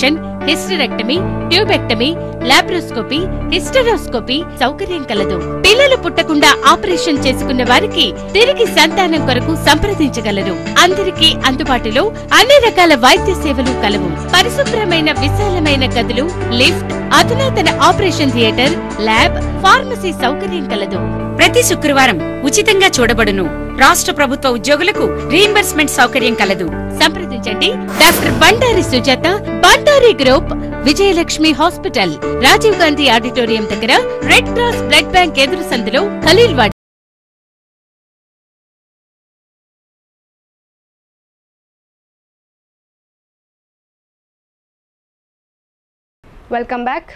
hysterectomy tubectomy laparoscopy hysteroscopy సౌకర్యం కలదు పిల్లలు పుట్టకుండా ఆపరేషన్ చేసుకున్న వారికి తిరిగి సంతానం కొరకు సంప్రదించగలరు అందరికీ అందుబాటులో అన్ని రకాల వైద్య సేవలు కలవు పరిశుభ్రమైన విశాలమైన గదులు లిఫ్ట్ అధునాతన ఆపరేషన్ థియేటర్ ల్యాబ్ ఫార్మసీ సౌకర్యం కలదు ప్రతి శుక్రవారం ఉచితంగా చూడబడును రాష్ట్ర ప్రభుత్వ ఉద్యోగులకు రీయింబర్స్మెంట్ సౌకర్యం కలదు సంప్రదించండి doctor Bandari Sujatha Bandari group Vijayalakshmi hospital Rajiv Gandhi auditorium దగ్గర రెడ్ క్రాస్ బ్లడ్ బ్యాంక్ ఎదురు సందులో ఖలీల్వాడి వెల్కమ్ బ్యాక్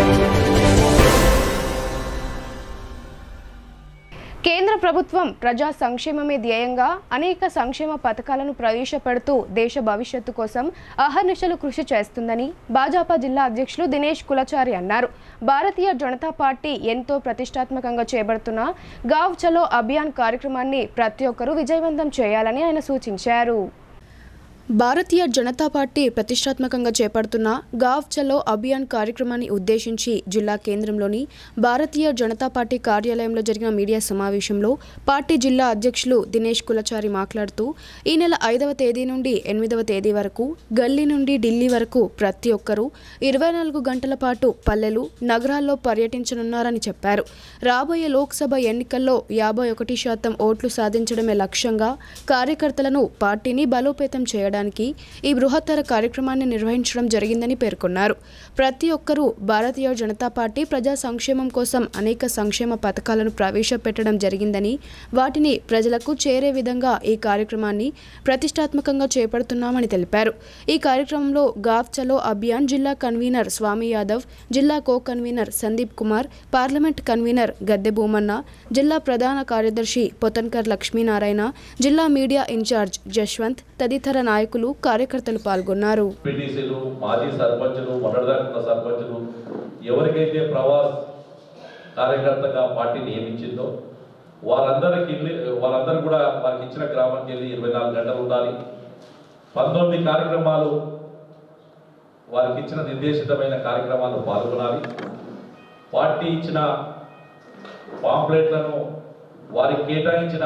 కేంద్ర ప్రభుత్వం ప్రజా సంక్షేమమే ధ్యేయంగా అనేక సంక్షేమ పథకాలను ప్రవేశపెడుతూ దేశ భవిష్యత్తు కోసం అహర్నిశలు కృషి చేస్తుందని భాజపా జిల్లా అధ్యక్షులు దినేష్ కులచారి అన్నారు భారతీయ జనతా పార్టీ ఎంతో ప్రతిష్టాత్మకంగా చేపడుతున్న గావ్ చలో అభియాన్ కార్యక్రమాన్ని ప్రతి ఒక్కరూ విజయవంతం చేయాలని ఆయన సూచించారు భారతీయ జనతా పార్టీ ప్రతిష్టాత్మకంగా చేపడుతున్న గావ్ చలో అభియాన్ కార్యక్రమాన్ని ఉద్దేశించి జిల్లా కేంద్రంలోని భారతీయ జనతా పార్టీ కార్యాలయంలో జరిగిన మీడియా సమావేశంలో పార్టీ జిల్లా అధ్యక్షులు దినేష్ కులచారి మాట్లాడుతూ ఈ నెల ఐదవ తేదీ నుండి ఎనిమిదవ తేదీ వరకు గల్లీ నుండి ఢిల్లీ వరకు ప్రతి ఒక్కరూ ఇరవై నాలుగు గంటల పాటు పల్లెలు నగరాల్లో పర్యటించనున్నారని చెప్పారు రాబోయే లోక్సభ ఎన్నికల్లో యాభై ఒకటి శాతం ఓట్లు సాధించడమే లక్ష్యంగా కార్యకర్తలను పార్టీని బలోపేతం చేయడానికి ఈ బృహత్తర కార్యక్రమాన్ని నిర్వహించడం జరిగిందని పేర్కొన్నారు ప్రతి ఒక్కరూ భారతీయ జనతా పార్టీ ప్రజా సంక్షేమం కోసం అనేక సంక్షేమ పథకాలను ప్రవేశపెట్టడం జరిగిందని వాటిని ప్రజలకు చేరే విధంగా ఈ కార్యక్రమాన్ని ప్రతిష్టాత్మకంగా చేపడుతున్నామని తెలిపారు ఈ కార్యక్రమంలో గావ్ చలో అభియాన్ జిల్లా కన్వీనర్ స్వామి యాదవ్ జిల్లా co convener Sandeep Kumar parliament convener Gadde Bhumanna జిల్లా ప్రధాన కార్యదర్శి పొతన్కర్ లక్ష్మీనారాయణ జిల్లా మీడియా ఇన్ఛార్జ్ జశ్వంత్ తదితర నాయకులు కార్యకర్తలు పాల్గొన్నారు ఎంపీటీసీలు మాజీ సర్పంచులు మొన్నటిదాకా సర్పంచులు ఎవరికైతే ప్రవాస్ కార్యకర్తగా పార్టీ నియమించిందో వారందరికి ఇల్లు వారందరూ కూడా వారికి ఇచ్చిన గ్రామానికి వెళ్ళి ఇరవై నాలుగు గంటలు ఉండాలి పంతొమ్మిది కార్యక్రమాలు వారికి ఇచ్చిన నిర్దేశితమైన కార్యక్రమాలు పాల్గొనాలి పార్టీ ఇచ్చిన పాంప్లెట్లను వారికి కేటాయించిన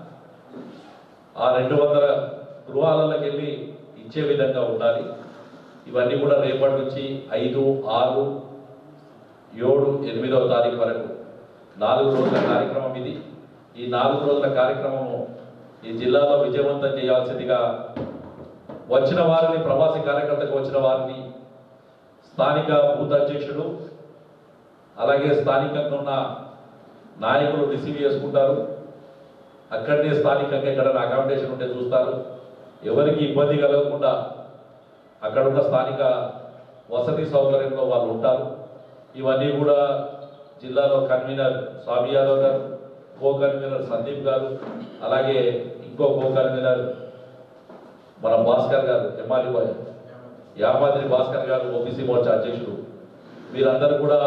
ఆ రెండు వందల గృహాలలోకి వెళ్ళి ఇచ్చే విధంగా ఉండాలి ఇవన్నీ కూడా రేపటి నుంచి ఐదు ఆరు ఏడు ఎనిమిదవ తారీఖు వరకు నాలుగు రోజుల కార్యక్రమం ఇది ఈ నాలుగు రోజుల కార్యక్రమము ఈ జిల్లాలో విజయవంతం చేయాల్సిందిగా వచ్చిన వారిని ప్రవాసీ కార్యకర్తకు వచ్చిన వారిని స్థానిక బూత్ అధ్యక్షుడు అలాగే స్థానికంగా ఉన్న నాయకులు రిసీవ్ చేసుకుంటారు అక్కడనే స్థానికంగా ఎక్కడైనా అకామిడేషన్ ఉంటే చూస్తారు ఎవరికి ఇబ్బంది కలగకుండా అక్కడ ఉన్న స్థానిక వసతి సౌకర్యంలో వాళ్ళు ఉంటారు ఇవన్నీ కూడా జిల్లాలో కన్వీనర్ స్వామి యాదవ్ గారు కో కన్వీనర్ సందీప్ గారు అలాగే ఇంకో కో కన్వీనర్ మన భాస్కర్ గారు ఎమ్మాలి బాయ్ యామాద్రి భాస్కర్ గారు ఓబీసీ మోర్చా అధ్యక్షుడు వీరందరూ కూడా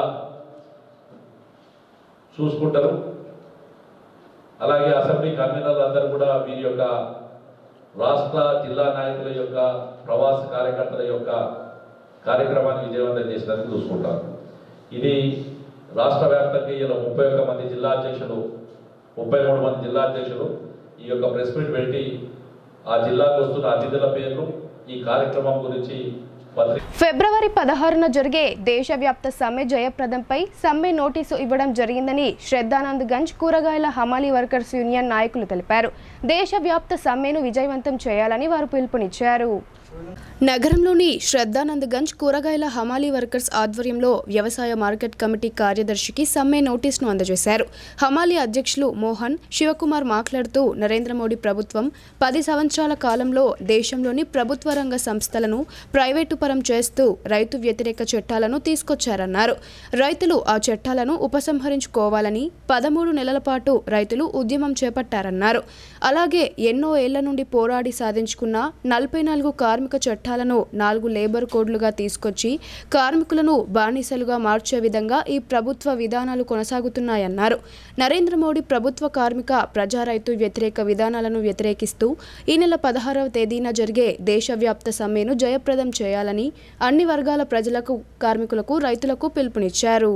చూసుకుంటారు అలాగే అసెంబ్లీ కన్వీనర్లు అందరూ కూడా వీరి యొక్క రాష్ట్ర జిల్లా నాయకుల యొక్క ప్రవాస కార్యకర్తల యొక్క కార్యక్రమాన్ని విజయవంతం చేసినందుకు చూసుకుంటారు ఇది రాష్ట్ర వ్యాప్తంగా ఇలా ముప్పై ఒక్క మంది జిల్లా అధ్యక్షులు ముప్పై మూడు మంది జిల్లా అధ్యక్షులు ఈ యొక్క ప్రెస్ మీట్ పెట్టి ఆ జిల్లాకు వస్తున్న అతిథుల పేర్లు ఈ కార్యక్రమం గురించి పత్రిక ఫిబ్రవరి పదహారున జరిగే దేశవ్యాప్త సమ్మె జయప్రదంపై సమ్మె నోటీసు ఇవ్వడం జరిగిందని శ్రద్ధానంద్ గంజ్ కూరగాయల హమాలీ వర్కర్స్ యూనియన్ నాయకులు తెలిపారు దేశవ్యాప్త సమ్మెను విజయవంతం చేయాలని వారు పిలుపునిచ్చారు నగరంలోని శ్రద్ధానంద్ గంజ్ కూరగాయల హమాలీ వర్కర్స్ ఆధ్వర్యంలో వ్యవసాయ మార్కెట్ కమిటీ కార్యదర్శికి సమ్మె నోటీసును అందజేశారు హమాలీ అధ్యక్షులు మోహన్ శివకుమార్ మాట్లాడుతూ నరేంద్ర మోడీ ప్రభుత్వం పది సంవత్సరాల కాలంలో దేశంలోని ప్రభుత్వ రంగ సంస్థలను ప్రైవేటు పరం చేస్తూ రైతు వ్యతిరేక చట్టాలను తీసుకొచ్చారన్నారు రైతులు ఆ చట్టాలను ఉపసంహరించుకోవాలని పదమూడు నెలల పాటు రైతులు ఉద్యమం చేపట్టారన్నారు అలాగే ఎన్నో ఏళ్ల నుండి పోరాడి సాధించుకున్న నలభై నాలుగు కార్మిక కార్మిక చట్టాలను నాలుగు లేబర్ కోడ్లుగా తీసుకొచ్చి కార్మికులను బానిసలుగా మార్చే విధంగా ఈ ప్రభుత్వ విధానాలు కొనసాగుతున్నాయన్నారు నరేంద్ర మోడీ ప్రభుత్వ కార్మిక ప్రజా రైతు వ్యతిరేక విధానాలను వ్యతిరేకిస్తూ ఈ నెల పదహారవ తేదీన జరిగే దేశవ్యాప్త సమ్మెను జయప్రదం చేయాలని అన్ని వర్గాల ప్రజలకు కార్మికులకు రైతులకు పిలుపునిచ్చారు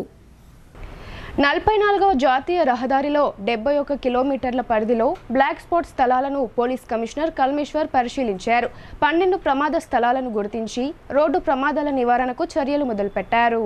నలభై నాలుగవ జాతీయ రహదారిలో డెబ్బై ఒక్క కిలోమీటర్ల పరిధిలో బ్లాక్ స్పాట్ స్థలాలను పోలీస్ కమిషనర్ కల్మేశ్వర్ పరిశీలించారు పన్నెండు ప్రమాద స్థలాలను గుర్తించి రోడ్డు ప్రమాదాల నివారణకు చర్యలు మొదలుపెట్టారు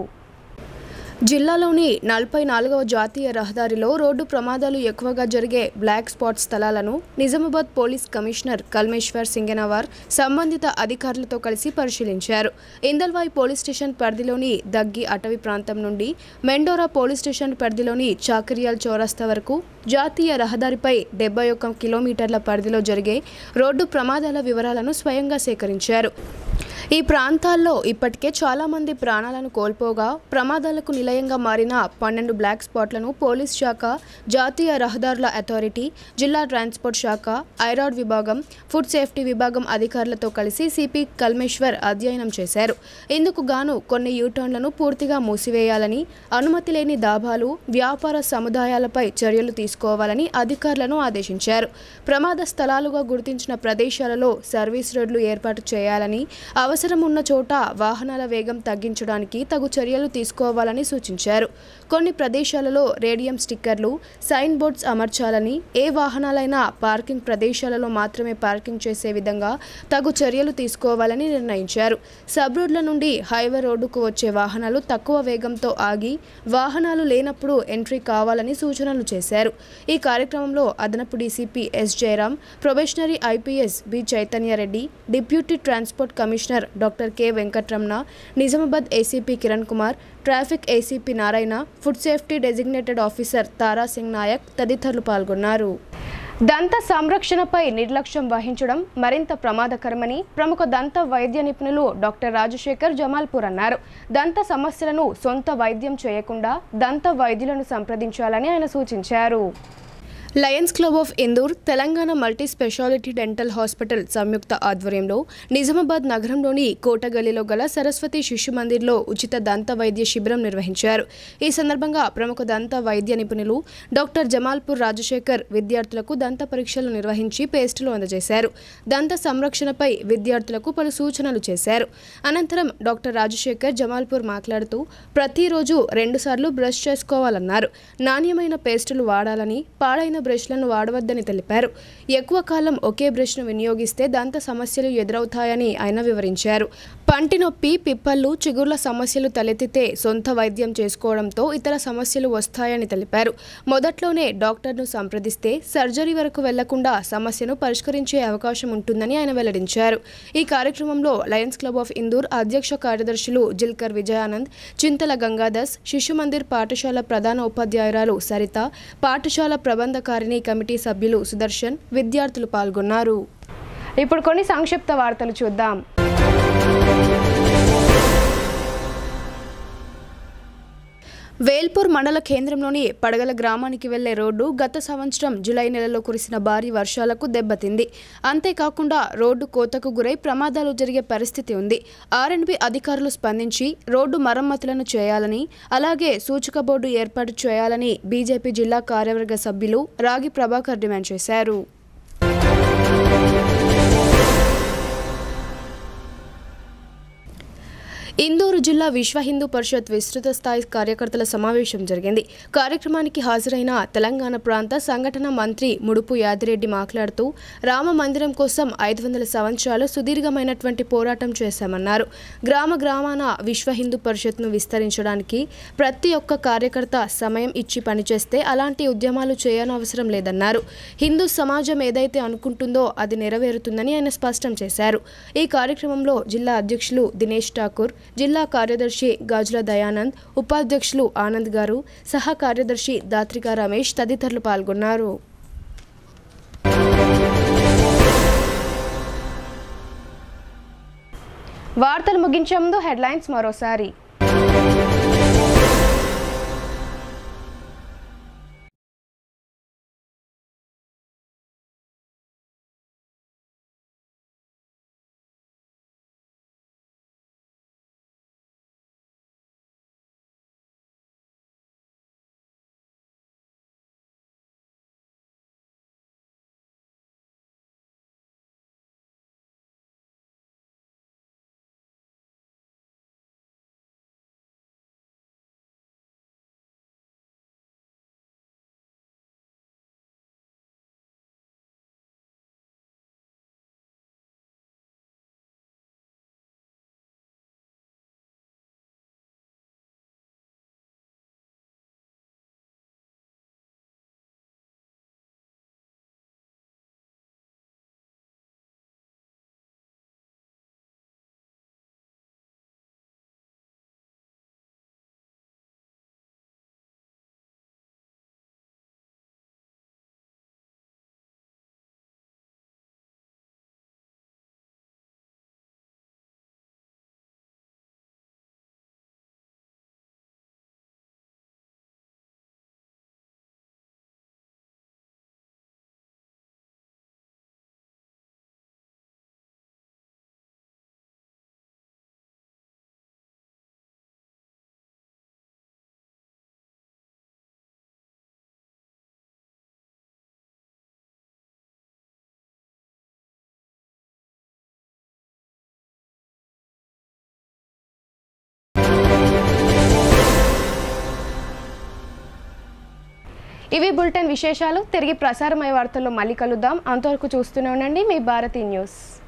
జిల్లాలోని నలభై నాలుగవ జాతీయ రహదారిలో రోడ్డు ప్రమాదాలు ఎక్కువగా జరిగే బ్లాక్ స్పాట్ స్థలాలను నిజామాబాద్ పోలీస్ కమిషనర్ కల్మేశ్వర్ సింగనవార్ సంబంధిత అధికారులతో కలిసి పరిశీలించారు ఇందల్వాయి పోలీస్ స్టేషన్ పరిధిలోని దగ్గి అటవీ ప్రాంతం నుండి మెండోరా పోలీస్ స్టేషన్ పరిధిలోని చాకరియాల్ చౌరస్తా వరకు జాతీయ రహదారిపై డెబ్బై ఒక్క కిలోమీటర్ల పరిధిలో జరిగే రోడ్డు ప్రమాదాల వివరాలను స్వయంగా సేకరించారు ఈ ప్రాంతాల్లో ఇప్పటికే చాలామంది ప్రాణాలను కోల్పోగా ప్రమాదాలకు నిలయంగా మారిన పన్నెండు బ్లాక్ స్పాట్లను పోలీస్ శాఖ జాతీయ రహదారుల అథారిటీ జిల్లా ట్రాన్స్పోర్ట్ శాఖ ఐరాడ్ విభాగం ఫుడ్ సేఫ్టీ విభాగం అధికారులతో కలిసి సిపి కల్మేశ్వర్ అధ్యయనం చేశారు ఇందుకు గాను కొన్ని యూటర్న్లను పూర్తిగా మూసివేయాలని అనుమతి లేని దాబాలు వ్యాపార సముదాయాలపై చర్యలు తీసుకోవాలని అధికారులను ఆదేశించారు ప్రమాద స్థలాలుగా గుర్తించిన ప్రదేశాలలో సర్వీస్ రోడ్లు ఏర్పాటు చేయాలని అవసరం ఉన్న చోట వాహనాల వేగం తగ్గించడానికి తగు చర్యలు తీసుకోవాలని సూచించారు కొన్ని ప్రదేశాలలో రేడియం స్టిక్కర్లు సైన్ బోర్డ్స్ అమర్చాలని ఏ వాహనాలైనా పార్కింగ్ ప్రదేశాలలో మాత్రమే పార్కింగ్ చేసే విధంగా తగు చర్యలు తీసుకోవాలని నిర్ణయించారు సబ్ రోడ్ల నుండి హైవే రోడ్డుకు వచ్చే వాహనాలు తక్కువ వేగంతో ఆగి వాహనాలు లేనప్పుడు ఎంట్రీ కావాలని సూచనలు చేశారు ఈ కార్యక్రమంలో అదనపు DCP S Jayaram probationary IPS B Chaitanya Reddy deputy transport commissioner doctor K Venkatramana Nizamabad ACP Kiran Kumar traffic ACP Narayana food safety designated officer Tara Singh Nayak తదితరులు పాల్గొన్నారు దంత సంరక్షణపై నిర్లక్ష్యం వహించడం మరింత ప్రమాదకరమని ప్రముఖ దంత వైద్య నిపుణులు డాక్టర్ రాజశేఖర్ జమాల్పూర్ అన్నారు దంత సమస్యలను సొంత వైద్యం చేయకుండా దంత వైద్యులను సంప్రదించాలని ఆయన సూచించారు lions club of Indur Telangana multi speciality dental hospital సంయుక్త ఆధ్వర్యంలో నిజామాబాద్ నగరంలోని కోటగల్లీలో గల సరస్వతి శిశు మందిర్లో ఉచిత దంత వైద్య శిబిరం నిర్వహించారు ఈ సందర్భంగా ప్రముఖ దంత వైద్య నిపుణులు డాక్టర్ జమాల్పూర్ రాజశేఖర్ విద్యార్థులకు దంత పరీక్షలు నిర్వహించి పేస్టులు అందజేశారు దంత సంరక్షణపై విద్యార్థులకు పలు సూచనలు చేశారు అనంతరం డాక్టర్ రాజశేఖర్ జమాల్పూర్ మాట్లాడుతూ ప్రతిరోజు రెండుసార్లు బ్రష్ చేసుకోవాలన్నారు నాణ్యమైన పేస్టులు వాడాలని పాడైన బ్రష్లను వాడవద్దని తెలిపారు ఎక్కువ కాలం ఒకే బ్రష్ను వినియోగిస్తే దంత సమస్యలు ఎదురవుతాయని ఆయన వివరించారు పంటి నొప్పి పిప్పళ్ళు చిగుర్ల సమస్యలు తలెత్తితే సొంత వైద్యం చేసుకోవడంతో ఇతర సమస్యలు వస్తాయని తెలిపారు మొదట్లోనే డాక్టర్ను సంప్రదిస్తే సర్జరీ వరకు వెళ్లకుండా సమస్యను పరిష్కరించే అవకాశం ఉంటుందని ఆయన వెల్లడించారు ఈ కార్యక్రమంలో లయన్స్ క్లబ్ ఆఫ్ ఇందూర్ అధ్యక్ష కార్యదర్శులు జిల్కర్ విజయానంద్ చింతల గంగాదాస్ శిశు మందిర్ పాఠశాల ప్రధాన ఉపాధ్యాయురాలు సరిత పాఠశాల ప్రబంధకారిణి కమిటీ సభ్యులు సుదర్శన్ విద్యార్థులు పాల్గొన్నారు ఇప్పుడు కొన్ని సంక్షిప్త వార్తలు చూద్దాం వేల్పూర్ మండల కేంద్రంలోని పడగల గ్రామానికి వెళ్లే రోడ్డు గత సంవత్సరం జులై నెలలో కురిసిన భారీ వర్షాలకు దెబ్బతింది అంతేకాకుండా రోడ్డు కోతకు గురై ప్రమాదాలు జరిగే పరిస్థితి ఉంది ఆర్ఎండ్బి అధికారులు స్పందించి రోడ్డు మరమ్మతులను చేయాలని అలాగే సూచక బోర్డు ఏర్పాటు చేయాలని బీజేపీ జిల్లా కార్యవర్గ సభ్యులు రాగి ప్రభాకర్ డిమాండ్ చేశారు ఇందూరు జిల్లా విశ్వ హిందూ పరిషత్ విస్తృత స్థాయి కార్యకర్తల సమావేశం జరిగింది కార్యక్రమానికి హాజరైన తెలంగాణ ప్రాంత సంఘటన మంత్రి ముడుపు యాదిరెడ్డి మాట్లాడుతూ రామ మందిరం కోసం ఐదు వందల సంవత్సరాలు సుదీర్ఘమైనటువంటి పోరాటం చేశామన్నారు గ్రామ గ్రామాన విశ్వ హిందూ పరిషత్ను విస్తరించడానికి ప్రతి ఒక్క కార్యకర్త సమయం ఇచ్చి పనిచేస్తే అలాంటి ఉద్యమాలు చేయనవసరం లేదన్నారు హిందూ సమాజం ఏదైతే అనుకుంటుందో అది నెరవేరుతుందని ఆయన స్పష్టం చేశారు ఈ కార్యక్రమంలో జిల్లా అధ్యక్షులు దినేష్ ఠాకూర్ జిల్లా కార్యదర్శి గాజుల దయానంద్ ఉపాధ్యక్షులు ఆనంద్ గారు సహా కార్యదర్శి దాత్రిక రమేష్ తదితరులు పాల్గొన్నారు వార్తలు ముగించే ముందు హెడ్లైన్స్ మరోసారి ఇవి బులెటిన్ విశేషాలు తిరిగి ప్రసారమయ్యే వార్తల్లో మళ్ళీ కలుద్దాం అంతవరకు చూస్తూనే ఉండండి మీ భారతీ న్యూస్